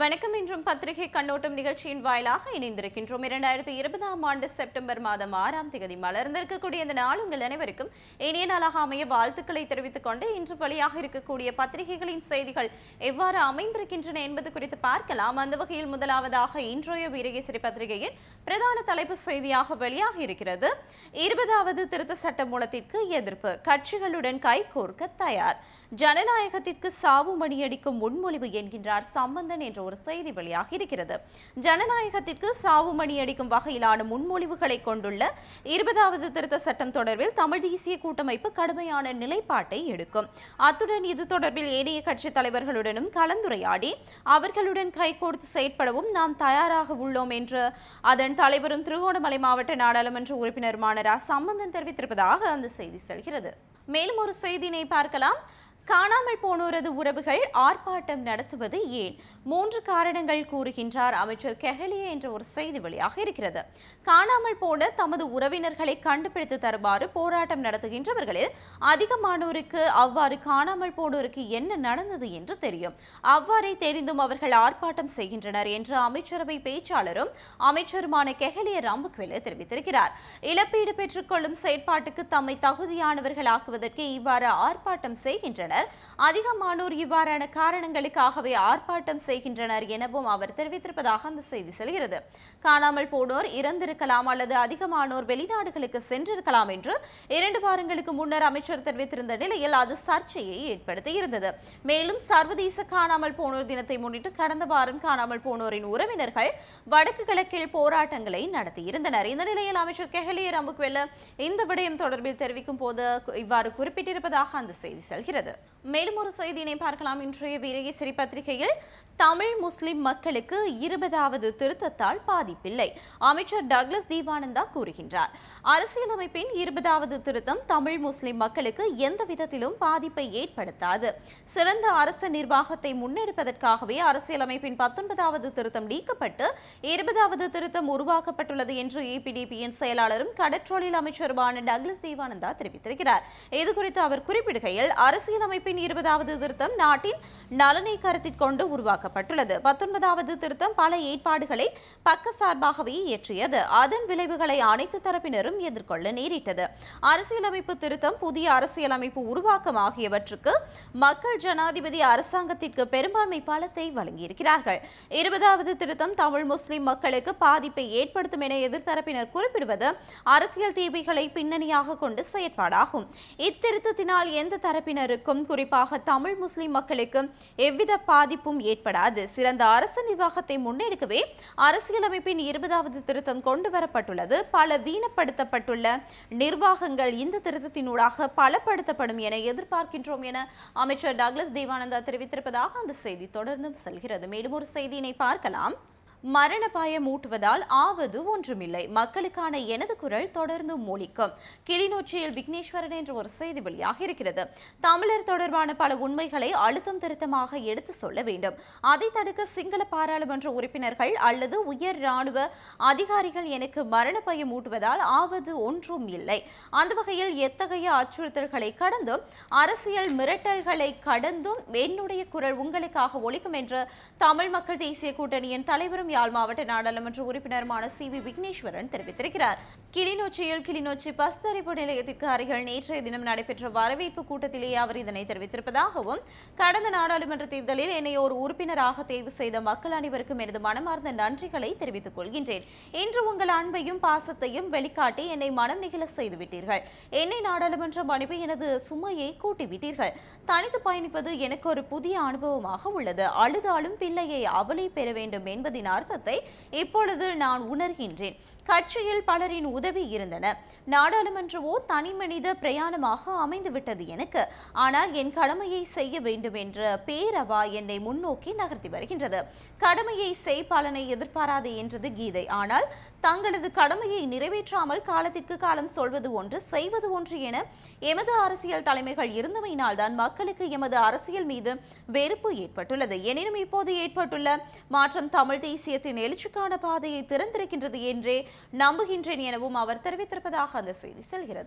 வணக்கம் இன்றும் பத்திரிகை கண்ணோட்டம் நிகழ்ச்சியின் வாயிலாக இணைந்திருக்கின்றோம் இரண்டாயிரத்தி இருபதாம் ஆண்டு செப்டம்பர் மாதம் ஆறாம் தேதி மலர்ந்திருக்கக்கூடிய இந்த நாள் உங்கள் அனைவருக்கும் இனிய நாளாக அமைய வாழ்த்துக்களை தெரிவித்துக் கொண்டு இன்று வழியாக இருக்கக்கூடிய பத்திரிகைகளின் செய்திகள் எவ்வாறு அமைந்திருக்கின்றன என்பது குறித்து பார்க்கலாம் அந்த வகையில் முதலாவதாக இன்றைய வீரகேசரி பத்திரிகையின் பிரதான தலைப்பு செய்தியாக வெளியாக இருக்கிறது இருபதாவது திருத்த சட்ட மூலத்திற்கு எதிர்ப்பு கட்சிகளுடன் கைகோர்க்க தயார் ஜனநாயகத்திற்கு சாவு மணியடிக்கும் முன்மொழிவு என்கின்றார் சம்பந்தன் என்ற ஒரு செய்தி வெளியாக இருக்கிறது ஜனநாயகத்திற்கு சாவு மணியடிக்கும் வகையிலான முன்மொழிவுகளை கொண்டுள்ள இருபதாவது திருத்த சட்டம் தொடர்பில் தமிழ் தேசிய கூட்டமைப்பு கடுமையான நிலைப்பாட்டை எடுக்கும் அத்துடன் இது தொடர்பில் ஏனைய கட்சி தலைவர்களுடனும் கலந்துரையாடி அவர்களுடன் கைகோர்த்து செயற்படவும் நாம் தயாராக உள்ளோம் என்று அதன் தலைவரும் திருகோணமலை மாவட்ட நாடாளுமன்ற உறுப்பினருமான ரா சம்பந்தன் தெரிவித்திருப்பதாக அந்த செய்தி செல்கிறது மேலும் ஒரு செய்தியினை பார்க்கலாம் காணாமல் போனோரது உறவுகள் ஆர்ப்பாட்டம் நடத்துவது ஏன் மூன்று காரணங்கள் கூறுகின்றார் அமைச்சர் கெஹலியே என்ற ஒரு செய்தி வெளியாக இருக்கிறது காணாமல் போன தமது உறவினர்களை கண்டுபிடித்து தருமாறு போராட்டம் நடத்துகின்றவர்களில் அதிகமானோருக்கு அவ்வாறு காணாமல் போனோருக்கு என்ன நடந்தது என்று தெரியும் அவ்வாறே தெரிந்தும் அவர்கள் ஆர்ப்பாட்டம் செய்கின்றனர் என்று அமைச்சரவை பேச்சாளரும் அமைச்சருமான கெஹலிய ராம்புக்வெல தெரிவித்திருக்கிறார் இழப்பீடு பெற்றுக்கொள்ளும் செயற்பாட்டுக்கு தம்மை தகுதியானவர்களாக்குவதற்கு இவ்வாறு ஆர்ப்பாட்டம் செய்கின்றனர் அதிகமானோர் இவ்வாறான காரணங்களுக்காகவே ஆர்ப்பாட்டம் செய்கின்றனர் எனவும் அவர் தெரிவித்திருப்பதாக அந்த செய்தி செல்கிறது காணாமல் போனோர் இறந்திருக்கலாம் அல்லது அதிகமானோர் வெளிநாடுகளுக்கு சென்றிருக்கலாம் என்று இரண்டு வாரங்களுக்கு முன்னர் அமைச்சர் தெரிவித்திருந்த நிலையில் அது சர்ச்சையை ஏற்படுத்தியிருந்தது மேலும் சர்வதேச காணாமல் போனோர் தினத்தை முன்னிட்டு கடந்த வாரம் காணாமல் போனோரின் உறவினர்கள் வடக்கு கிழக்கில் போராட்டங்களை நடத்தியிருந்தனர் இந்த நிலையில் அமைச்சர் கெஹலிய ரம்புக்வெல்ல இந்த விடயம் தொடர்பில் தெரிவிக்கும் போது இவ்வாறு குறிப்பிட்டிருப்பதாக அந்த செய்தி செல்கிறது மேலும் ஒரு செய்தியினை பார்க்கலாம் இன்றைய வீரகேசரி பத்திரிகையில் தமிழ் முஸ்லிம் மக்களுக்கு இருபதாவது திருத்தத்தால் பாதிப்பில்லை அமைச்சர் டக்ளஸ் தீபானந்தா கூறுகின்றார் அரசியலமைப்பின் இருபதாவது திருத்தம் தமிழ் முஸ்லிம் மக்களுக்கு எந்த விதத்திலும் பாதிப்பை ஏற்படுத்தாது சிறந்த அரசு நிர்வாகத்தை முன்னெடுப்பதற்காகவே அரசியலமைப்பின் பத்தொன்பதாவது திருத்தம் நீக்கப்பட்டு இருபதாவது திருத்தம் உருவாக்கப்பட்டுள்ளது என்று ஏபிடிபியின் செயலாளரும் கடற்றொழில் அமைச்சருமான டக்ளஸ் தீவானந்தா தெரிவித்திருக்கிறார் இது குறித்து அவர் குறிப்பிடுகையில் அரசியலமைப்பின் இருபதாவது திருத்தம் நாட்டின் நலனை கருத்தில் கொண்டு உருவாக்கப்பட்டுள்ளது பத்தொன்பதாவது திருத்தம் பல ஏற்பாடுகளை பக்கசார்பாகவே இயற்றியது அதன் விளைவுகளை அனைத்து தரப்பினரும் எதிர்கொள்ள நேரிட்டது அரசியலமைப்பு திருத்தம் புதிய அரசியலமைப்பு உருவாக்கம் ஆகியவற்றுக்கு மக்கள் ஜனாதிபதி அரசாங்கத்திற்கு பெரும்பான்மை பலத்தை வழங்கியிருக்கிறார்கள் இருபதாவது திருத்தம் தமிழ் முஸ்லிம் மக்களுக்கு பாதிப்பை ஏற்படுத்தும் என எதிர்த்தரப்பினர் குறிப்பிடுவது அரசியல் தீமைகளை பின்னணியாக கொண்டு செயற்பாடாகும் இத்திருத்தத்தினால் எந்த தரப்பினருக்கும் குறிப்பாக தமிழ் முஸ்லிம் மக்களுக்கு எவ்வித பாதிப்பும் ஏற்படாது சிறந்த அரசு நிர்வாகத்தை முன்னெடுக்கவே அரசியலமைப்பின் இருபதாவது திருத்தம் கொண்டு வரப்பட்டுள்ளது பல வீணப்படுத்தப்பட்டுள்ள நிர்வாகங்கள் இந்த திருத்தத்தினூடாக பலப்படுத்தப்படும் என எதிர்பார்க்கின்றோம் என அமைச்சர் டக்ளஸ் தேவானந்தா தெரிவித்திருப்பதாக அந்த செய்தி தொடர்ந்தும் செல்கிறது மேலும் ஒரு செய்தியினை பார்க்கலாம் மரண பயம் ஊட்டுவதால் ஆவது ஒன்றுமில்லை மக்களுக்கான எனது குரல் தொடர்ந்து மூலிக்கும் கிளிநொச்சியில் விக்னேஸ்வரன் என்ற ஒரு செய்தி வெளியாக இருக்கிறது தமிழர் தொடர்பான பல உண்மைகளை அழுத்தம் திருத்தமாக எடுத்து சொல்ல வேண்டும் அதை தடுக்க சிங்கள பாராளுமன்ற உறுப்பினர்கள் அல்லது உயர் இராணுவ அதிகாரிகள் எனக்கு மரண பயம் ஊட்டுவதால் ஆவது ஒன்றும் இல்லை அந்த வகையில் எத்தகைய அச்சுறுத்தல்களை கடந்தும் அரசியல் மிரட்டல்களை கடந்தும் என்னுடைய குரல் உங்களுக்காக ஒலிக்கும் என்று தமிழ் மக்கள் தேசிய கூட்டணியின் தலைவரும் யாழ் மாவட்ட நாடாளுமன்ற உறுப்பினருமான சி வி விக்னேஸ்வரன் தெரிவித்திருக்கிறார் கிளிநொச்சியில் கிளிநொச்சி பஸ் தரிப்பு நிலையத்திற்கு அருகில் நேற்றைய தினம் நடைபெற்ற வரவேற்பு கூட்டத்திலேயே அவர் இதனை தெரிவித்திருப்பதாகவும் கடந்த நாடாளுமன்ற தேர்தலில் என்னை ஒரு உறுப்பினராக தேர்வு செய்த மக்கள் அனைவருக்கும் எனது மனமார்ந்த நன்றிகளை தெரிவித்துக் கொள்கின்றேன் இன்று உங்கள் அன்பையும் பாசத்தையும் வெளிக்காட்டி என்னை மனம் நிகழ செய்து விட்டீர்கள் என்னை நாடாளுமன்றம் அனுப்பி எனது சுமையை கூட்டிவிட்டீர்கள் தனித்து பயணிப்பது எனக்கு ஒரு புதிய அனுபவமாக உள்ளது அழுதாலும் பிள்ளையை அவளை பெற வேண்டும் என்பதின் அர்த்தத்தை இப்பொழுது நான் உணர்கின்றேன் கட்சியில் பலரின் உதவி இருந்தன நாடாளுமன்றவோ தனி மனித பிரயாணமாக அமைந்துவிட்டது எனக்கு ஆனால் என் கடமையை செய்ய வேண்டும் என்ற பேரவா என்னை முன்னோக்கி நகர்த்தி வருகின்றது கடமையை செய் பலனை எதிர்பாராதே என்றது கீதை ஆனால் தங்களது கடமையை நிறைவேற்றாமல் காலத்திற்கு காலம் சொல்வது ஒன்று செய்வது ஒன்று என எமது அரசியல் தலைமைகள் இருந்தமையினால் தான் மக்களுக்கு எமது அரசியல் மீது வெறுப்பு ஏற்பட்டுள்ளது எனினும் இப்போது ஏற்பட்டுள்ள மாற்றம் தமிழ் தேசியத்தின் எழுச்சிக்கான பாதையை திறந்திருக்கின்றது என்றே நம்புகின்றேன் எனவும் அவர் தெரிவித்திருப்பதாக அந்த செய்தி செல்கிறது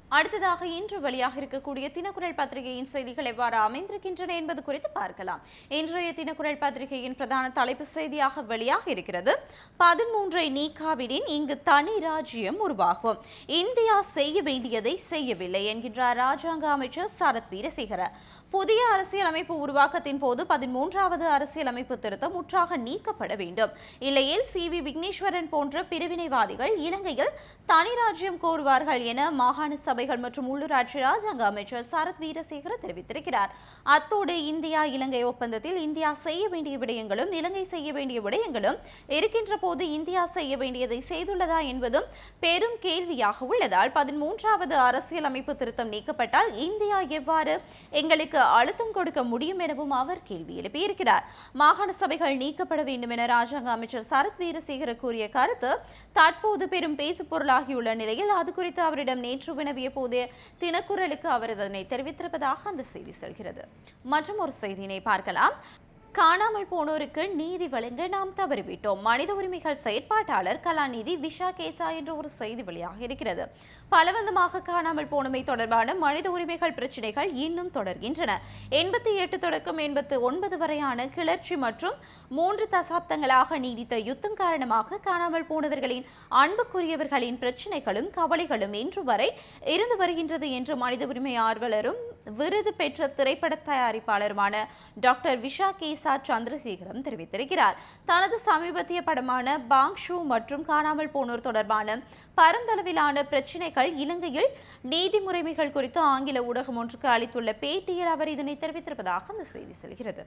அடுத்ததாக இன்று வெளியாக இருக்கக்கூடிய தினக்குரல் பத்திரிகையின் செய்திகள் எவ்வாறு அமைந்திருக்கின்றன என்பது குறித்து பார்க்கலாம் இன்றைய தினக்குரல் பத்திரிகையின் பிரதான தலைப்பு செய்தியாக வெளியாக இருக்கிறது பதிமூன்றை நீக்காவிடின் இங்கு தனி ராஜ்யம் உருவாகும் இந்தியா செய்ய வேண்டியதை செய்யவில்லை என்கின்றார் ராஜாங்க அமைச்சர் சரத் வீரசேகர புதிய அரசியலமைப்பு உருவாக்கத்தின் போது பதிமூன்றாவது அரசியலமைப்பு திருத்தம் முற்றாக நீக்கப்பட வேண்டும் இல்லையில் சி வி விக்னேஸ்வரன் போன்ற பிரிவினைவாதிகள் இலங்கையில் தனி ராஜ்யம் கோருவார்கள் என மாகாண சபைகள் மற்றும் உள்ளூராட்சி ராஜாங்க அமைச்சர் சரத் வீரசேகர தெரிவித்திருக்கிறார் அத்தோடு இந்தியா இலங்கை ஒப்பந்தத்தில் இந்தியா செய்ய வேண்டிய விடயங்களும் இலங்கை செய்ய வேண்டிய விடயங்களும் இருக்கின்ற போது இந்தியா செய்ய வேண்டியதை செய்துள்ளதா என்பதும் பெரும் கேள்வியாக உள்ளதால் பதிமூன்றாவது அரசியலமைப்பு திருத்தம் நீக்கப்பட்டால் இந்தியா எவ்வாறு எங்களுக்கு அழுத்தம் கொடுக்க முடியும் எனவும் அவர் கேள்வி எழுப்பியிருக்கிறார் மாகாண சபைகள் நீக்கப்பட வேண்டும் என ராஜாங்க அமைச்சர் சரத் வீரசேகர கூறிய கருத்து தற்போது பெரும் பேசு பொருளாகியுள்ள நிலையில் அது குறித்து அவரிடம் நேற்று வினவிய போது தினக்குரலுக்கு அவர் இதனை தெரிவித்திருப்பதாக அந்த செய்தி செல்கிறது மற்றும் ஒரு செய்தியினை பார்க்கலாம் காணாமல் போனோருக்கு நீதி வழங்க நாம் தவறிவிட்டோம் மனித உரிமைகள் செயற்பாட்டாளர் கலாநிதி விஷா கேசா என்ற ஒரு செய்தி வெளியாக இருக்கிறது பலவந்தமாக காணாமல் போனமை தொடர்பான மனித உரிமைகள் பிரச்சினைகள் இன்னும் தொடர்கின்றன எண்பத்தி எட்டு தொடக்கம் எண்பத்து ஒன்பது வரையான கிளர்ச்சி மற்றும் மூன்று தசாப்தங்களாக நீடித்த யுத்தம் காரணமாக காணாமல் போனவர்களின் அன்புக்குரியவர்களின் பிரச்சினைகளும் கவலைகளும் இன்று வரை இருந்து வருகின்றது என்று மனித உரிமை ஆர்வலரும் விருது பெற்ற திரைப்பட தயாரிப்பாளருமான டாக்டர் விஷா கேசா சந்திரசேகரம் தெரிவித்திருக்கிறார் தனது சமீபத்திய படமான பாங் ஷூ மற்றும் காணாமல் போனோர் தொடர்பான பரந்தளவிலான பிரச்சினைகள் இலங்கையில் நீதி முறைமைகள் குறித்து ஆங்கில ஊடகம் ஒன்றுக்கு அளித்துள்ள பேட்டியில் அவர் இதனை தெரிவித்திருப்பதாக அந்த செய்தி செல்கிறது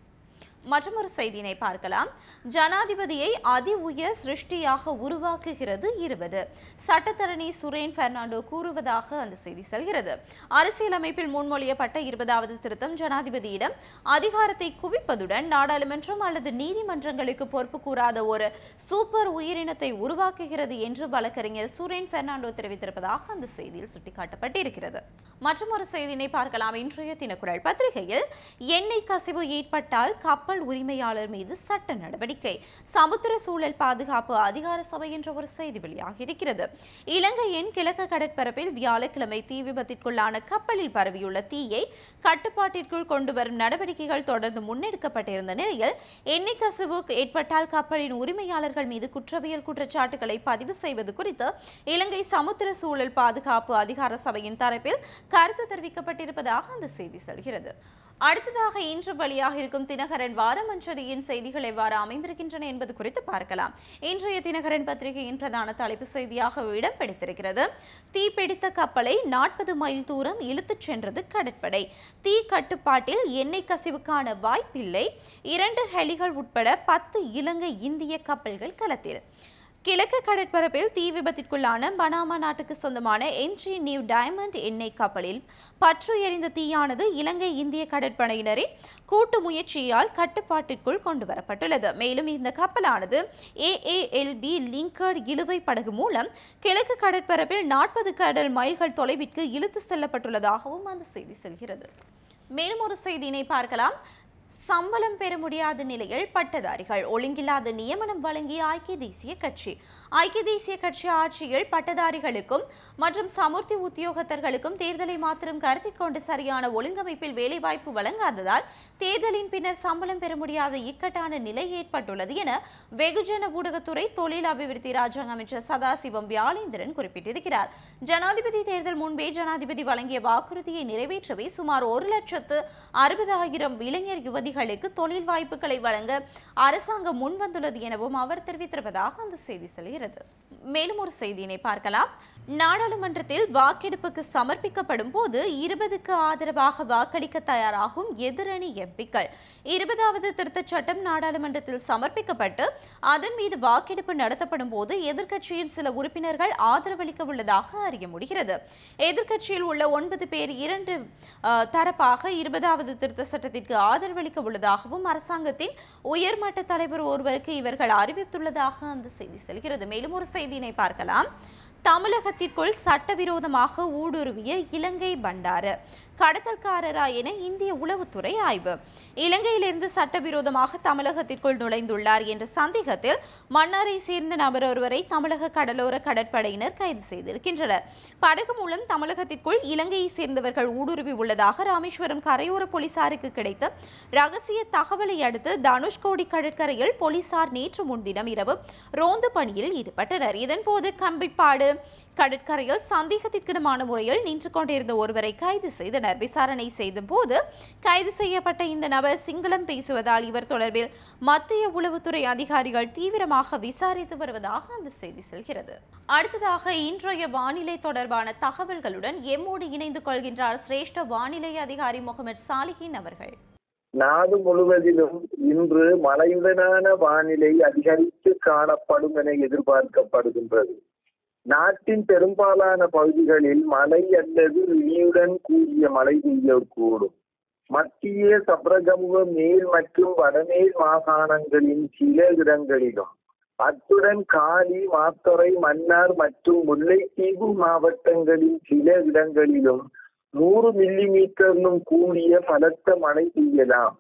மற்றொரு செய்தியினை பார்க்கலாம் ஜனாதிபதியை அதி உயர் சிருஷ்டியாக உருவாக்குகிறது இருபது சட்டத்தரணி சுரேன் பெர்னாண்டோ கூறுவதாக அந்த செய்தி செல்கிறது அரசியலமைப்பில் முன்மொழியப்பட்ட இருபதாவது திருத்தம் ஜனாதிபதியிடம் அதிகாரத்தை குவிப்பதுடன் நாடாளுமன்றம் அல்லது நீதிமன்றங்களுக்கு பொறுப்பு கூறாத ஒரு சூப்பர் உயிரினத்தை உருவாக்குகிறது என்று வழக்கறிஞர் சுரேன் பெர்னாண்டோ தெரிவித்திருப்பதாக அந்த செய்தியில் சுட்டிக்காட்டப்பட்டிருக்கிறது மற்றொரு செய்தியினை பார்க்கலாம் இன்றைய தினக்குரல் பத்திரிகையில் எண்ணெய் கசிவு ஏற்பட்டால் கப்பல் உரிமையாளர் மீது சட்ட நடவடிக்கை சமுத்திர சூழல் பாதுகாப்பு அதிகார சபை என்ற ஒரு செய்தி வெளியாக இருக்கிறது இலங்கையின் கிழக்கு கடற்பரப்பில் வியாழக்கிழமை தீ விபத்திற்குள்ளான கப்பலில் பரவியுள்ள தீயை கட்டுப்பாட்டிற்குள் கொண்டு வரும் நடவடிக்கைகள் தொடர்ந்து முன்னெடுக்கப்பட்டிருந்த நிலையில் எண்ணெய் கசிவு ஏற்பட்டால் கப்பலின் உரிமையாளர்கள் மீது குற்றவியல் குற்றச்சாட்டுகளை பதிவு செய்வது குறித்து இலங்கை சமுத்திர சூழல் பாதுகாப்பு அதிகார சபையின் தரப்பில் கருத்து தெரிவிக்கப்பட்டிருப்பதாக அந்த செய்தி சொல்கிறது அடுத்ததாக இன்று வெளியாக இருக்கும் தினகரன் வாரமஞ்சரியின் செய்திகள் எவ்வாறு அமைந்திருக்கின்றன என்பது குறித்து பார்க்கலாம் இன்றைய தினகரன் பத்திரிகையின் பிரதான தலைப்பு செய்தியாக இடம் பிடித்திருக்கிறது தீப்பிடித்த கப்பலை நாற்பது மைல் தூரம் இழுத்துச் சென்றது கடற்படை தீ கட்டுப்பாட்டில் எண்ணெய் கசிவுக்கான வாய்ப்பில்லை இரண்டு ஹெலிகள் உட்பட பத்து இலங்கை இந்திய கப்பல்கள் களத்தில் கிழக்கு கடற்பரப்பில் தீ விபத்திற்குள்ளான பனாமா நாட்டுக்கு சொந்தமான எம்ஜி நியூ டைமண்ட் எண்ணெய் கப்பலில் பற்று எறிந்த தீயானது இலங்கை இந்திய கடற்படையினரின் கூட்டு முயற்சியால் கட்டுப்பாட்டிற்குள் கொண்டு வரப்பட்டுள்ளது மேலும் இந்த கப்பலானது ஏஏஎல்பி லிங்கர்ட் இழுவை படகு மூலம் கிழக்கு கடற்பரப்பில் நாற்பது கடல் மைல்கள் தொலைவிற்கு இழுத்து செல்லப்பட்டுள்ளதாகவும் அந்த செய்தி செல்கிறது மேலும் ஒரு செய்தியினை பார்க்கலாம் சம்பளம் பெற முடியாத நிலையில் பட்டதாரிகள் ஒழுங்கில்லாத நியமனம் வழங்கிய ஐக்கிய தேசிய கட்சி ஐக்கிய தேசிய கட்சி ஆட்சியில் பட்டதாரிகளுக்கும் மற்றும் சமுர்த்தி உத்தியோகத்தர்களுக்கும் தேர்தலை மாத்திரம் கருத்தில் கொண்டு சரியான ஒழுங்கமைப்பில் வேலைவாய்ப்பு வழங்காததால் தேர்தலின் பின்னர் சம்பளம் பெற முடியாத இக்கட்டான நிலை ஏற்பட்டுள்ளது என வெகுஜன ஊடகத்துறை தொழில் அபிவிருத்தி ராஜாங்க அமைச்சர் சதாசிவம் வியாழேந்திரன் குறிப்பிட்டிருக்கிறார் ஜனாதிபதி தேர்தல் முன்பே ஜனாதிபதி வழங்கிய வாக்குறுதியை நிறைவேற்றவே சுமார் ஒரு லட்சத்து அறுபதாயிரம் இளைஞர் யுவதிகளுக்கு தொழில் வாய்ப்புகளை வழங்க அரசாங்கம் முன்வந்துள்ளது எனவும் அவர் தெரிவித்திருப்பதாக அந்த செய்தி சொல்கிறது மேலும் ஒரு செய்தியினை பார்க்கலாம் நாடாளுமன்றத்தில் வாக்கெடுப்புக்கு சமர்ப்பிக்கப்படும் போது இருபதுக்கு ஆதரவாக வாக்களிக்க தயாராகும் எதிரணி எம்பிக்கள் இருபதாவது திருத்தச் சட்டம் நாடாளுமன்றத்தில் சமர்ப்பிக்கப்பட்டு அதன் மீது வாக்கெடுப்பு நடத்தப்படும் போது எதிர்க்கட்சியின் சில உறுப்பினர்கள் ஆதரவளிக்க உள்ளதாக அறிய முடிகிறது எதிர்க்கட்சியில் உள்ள ஒன்பது பேர் இரண்டு அஹ், தரப்பாக இருபதாவது திருத்த சட்டத்திற்கு ஆதரவளிக்க உள்ளதாகவும் அரசாங்கத்தின் உயர்மட்ட தலைவர் ஒருவருக்கு இவர்கள் அறிவித்துள்ளதாக அந்த செய்தி செல்கிறது மேலும் ஒரு செய்தியினை பார்க்கலாம் தமிழகத்திற்குள் சட்டவிரோதமாக ஊடுருவிய இலங்கை பண்டாரு கடத்தல்காரரா என இந்திய உளவுத்துறை ஆய்வு இலங்கையிலிருந்து சட்டவிரோதமாக தமிழகத்திற்குள் நுழைந்துள்ளார் என்ற சந்தேகத்தில் மன்னாரை சேர்ந்த நபர் ஒருவரை தமிழக கடலோர கடற்படையினர் கைது செய்திருக்கின்றனர் படகு மூலம் தமிழகத்திற்குள் இலங்கையை சேர்ந்தவர்கள் ஊடுருவி உள்ளதாக ராமேஸ்வரம் கரையோர போலீசாருக்கு கிடைத்த ரகசிய தகவலை அடுத்து தனுஷ்கோடி கடற்கரையில் போலீசார் நேற்று முன்தினம் இரவு ரோந்து பணியில் ஈடுபட்டனர் இதன்போது கம்பிப்பாடு கடற்கரையில் சந்தேகத்திற்கிடமான முறையில் நின்று கொண்டிருந்த ஒருவரை கைது செய்தனர் விசாரணை செய்த போது கைது செய்யப்பட்ட இந்த நபர் சிங்களம் பேசுவதால் இவர் தொடர்பில் மத்திய உளவுத்துறை அதிகாரிகள் தீவிரமாக விசாரித்து வருவதாக அந்த செய்தி செல்கிறது அடுத்ததாக இன்றைய வானிலை தொடர்பான தகவல்களுடன் எம்மோடு இணைந்து கொள்கின்றார் சிரேஷ்ட வானிலை அதிகாரி முகமது சாலிஹின் அவர்கள் நாடு முழுவதிலும் இன்று மழையுடனான வானிலை அதிகரித்து காணப்படும் என எதிர்பார்க்கப்படுகின்றது நாட்டின் பெரும்பாலான பகுதிகளில் மழை அல்லது இடியுடன் கூடிய மழை பெய்யக்கூடும் மத்திய சப்ரகமுக மேல் மற்றும் வடமேல் மாகாணங்களின் சில இடங்களிலும் அத்துடன் காலி மாத்தறை மன்னார் மற்றும் முல்லைத்தீவு மாவட்டங்களின் சில இடங்களிலும் நூறு மில்லி மீட்டரிலும் கூடிய பலத்த மழை பெய்யலாம்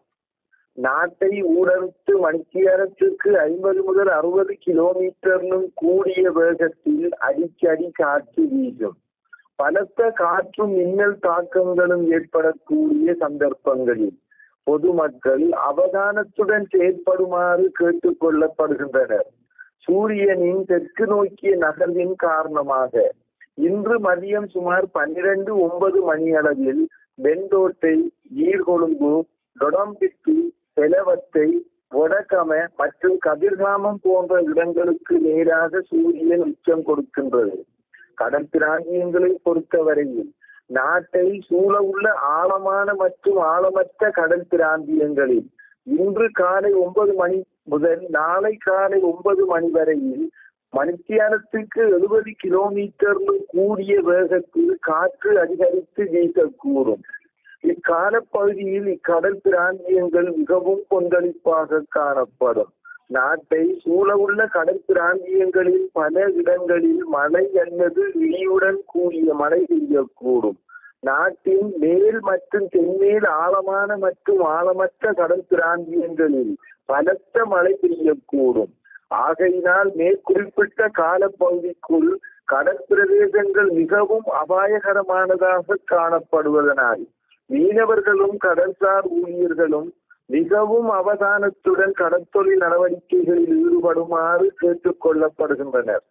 நாட்டை ஊடறுத்து மணித்தியாரத்திற்கு ஐம்பது முதல் அறுபது கிலோமீட்டரிலும் கூடிய வேகத்தில் அடிக்கடி காற்று வீசும் பலத்த காற்றும் மின்னல் தாக்கங்களும் ஏற்படக்கூடிய சந்தர்ப்பங்களில் பொதுமக்கள் அவதானத்துடன் செயற்படுமாறு கேட்டுக் கொள்ளப்படுகின்றனர் சூரியனின் தெற்கு நோக்கிய நகர்வின் காரணமாக இன்று மதியம் சுமார் பன்னிரண்டு ஒன்பது மணி அளவில் வெண்டோட்டை நீர்கொழும்பு டொடம்பிட்டி செலவத்தை வடகம மற்றும் கதிர்காமம் போன்ற இடங்களுக்கு நேராக சூரியன் உச்சம் கொடுக்கின்றது கடல் பிராந்தியங்களை பொறுத்தவரையில் நாட்டை சூழ உள்ள ஆழமான மற்றும் ஆழமற்ற கடல் பிராந்தியங்களில் இன்று காலை ஒன்பது மணி முதல் நாளை காலை ஒன்பது மணி வரையில் மணித்தியாலத்துக்கு எழுபது கிலோமீட்டரிலும் கூடிய வேகத்தில் காற்று அதிகரித்து வீசக்கூடும் இக்காலப்பகுதியில் இக்கடல் பிராந்தியங்கள் மிகவும் கொந்தளிப்பாக காணப்படும் நாட்டை சூழவுள்ள கடல் பிராந்தியங்களில் பல இடங்களில் மழை அல்லது இடியுடன் கூடிய மழை பெய்யக்கூடும் நாட்டின் மேல் மற்றும் தென்மேல் ஆழமான மற்றும் ஆழமற்ற கடல் பிராந்தியங்களில் பலத்த மழை பெய்யக்கூடும் ஆகையினால் மேற்குறிப்பிட்ட காலப்பகுதிக்குள் கடற்பிரதேசங்கள் மிகவும் அபாயகரமானதாக காணப்படுவதனால் மீனவர்களும் கடல்சார் ஊழியர்களும் மிகவும் அவதானத்துடன் கடற்தொழில் நடவடிக்கைகளில் ஈடுபடுமாறு கேட்டுக் கொள்ளப்படுகின்றனர்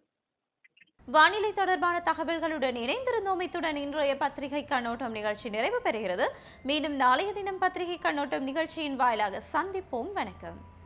வானிலை தொடர்பான தகவல்களுடன் இணைந்திருந்தோம் இத்துடன் இன்றைய பத்திரிகை கண்ணோட்டம் நிகழ்ச்சி நிறைவு பெறுகிறது மீண்டும் நாளைய தினம் பத்திரிகை கண்ணோட்டம் நிகழ்ச்சியின் வாயிலாக சந்திப்போம் வணக்கம்